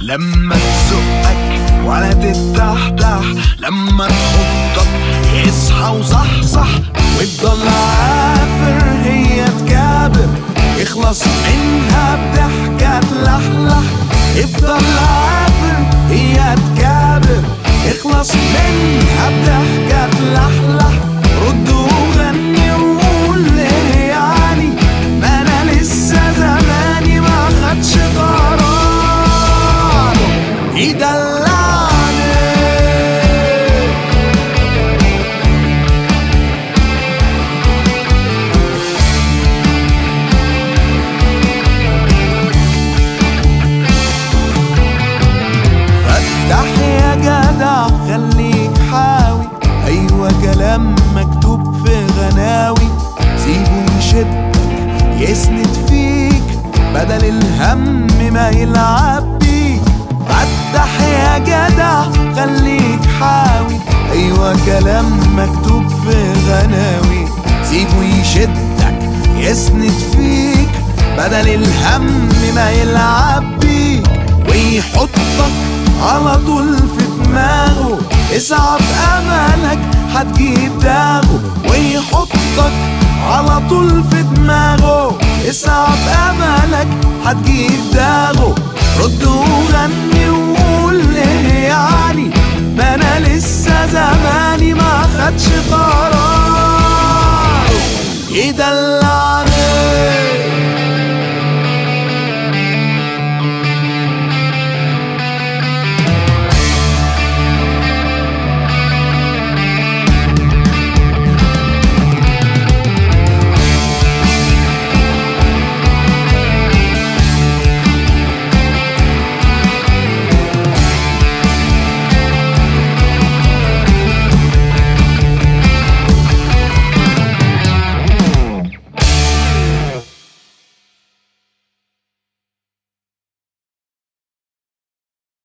لما تزقك ولا تتحتح لما تحطك يصحى وصحصح ويفضل عافر هي تكابر يخلص منها بضحكة تلحلح يفضل عافر هي تكابر يخلص منها بضحكة تلحلح رد وغني وقول ليه يعني ما انا لسه زماني ما خدش قرار يدلعني فتح يا جدع خليك حاوي ايوه كلام مكتوب في غناوي سيبه يشدك يسند فيك بدل الهم ما يلعب بيك فتح يا جدع خليك حاوي ايوه كلام مكتوب في غناوي سيبه يشدك يسند فيك بدل الهم ما يلعب بيك ويحطك على طول في دماغه اصعب املك هتجيب داغه ويحطك على طول في دماغه اصعب املك هتجيب داغه رد وغني وقول ليه يعني ما انا لسه زماني ما خدش قرار يدلعني